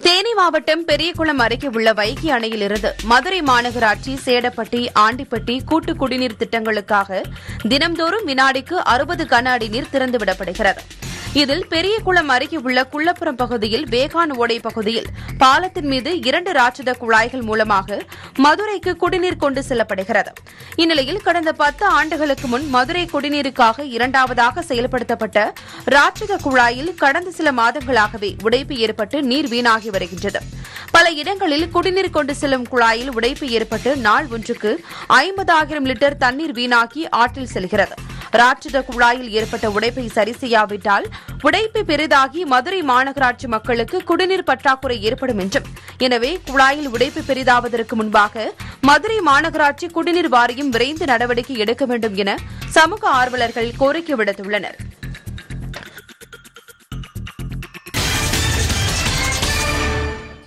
தேனி மாவட்டம் பெரியகுளம் அருகே உள்ள வைகை அணையிலிருந்து மதுரை மாநகராட்சி சேடப்பட்டி ஆண்டிப்பட்டி கூட்டு குடிநீர் திட்டங்களுக்காக தினம்தோறும் வினாடிக்கு அறுபது கன அடி நீர் திறந்துவிடப்படுகிறது இதில் பெரியகுளம் அருகே உள்ள குள்ளப்புறம் பகுதியில் வேகான் ஓடை பகுதியில் பாலத்தின் மீது இரண்டு ராட்சத குழாய்கள் மூலமாக மதுரைக்கு குடிநீர் கொண்டு செல்லப்படுகிறது இந்நிலையில் கடந்த பத்து ஆண்டுகளுக்கு முன் மதுரை குடிநீருக்காக இரண்டாவதாக செயல்படுத்தப்பட்ட ராட்சத குழாயில் கடந்த சில மாதங்களாகவே உடைப்பு ஏற்பட்டு நீர் வீணாகி வருகின்றது பல இடங்களில் குடிநீர் கொண்டு செல்லும் குழாயில் உடைப்பு ஏற்பட்டு நாள் ஒன்றுக்கு ஐம்பதாயிரம் லிட்டர் தண்ணீர் வீணாகி ஆற்றில் செல்கிறது ராட்சத குழாயில் ஏற்பட்ட உடைப்பை சரி செய்யாவிட்டால் உடைப்பு பெரிதாகி மதுரை மாநகராட்சி மக்களுக்கு குடிநீர் பற்றாக்குறை ஏற்படும் என்றும் எனவே குழாயில் உடைப்பு பெரிதாவதற்கு முன்பாக மதுரை மாநகராட்சி குடிநீர் வாரியம் விரைந்து நடவடிக்கை எடுக்க வேண்டும் என சமூக ஆர்வலர்கள் கோரிக்கை விடுத்துள்ளனர்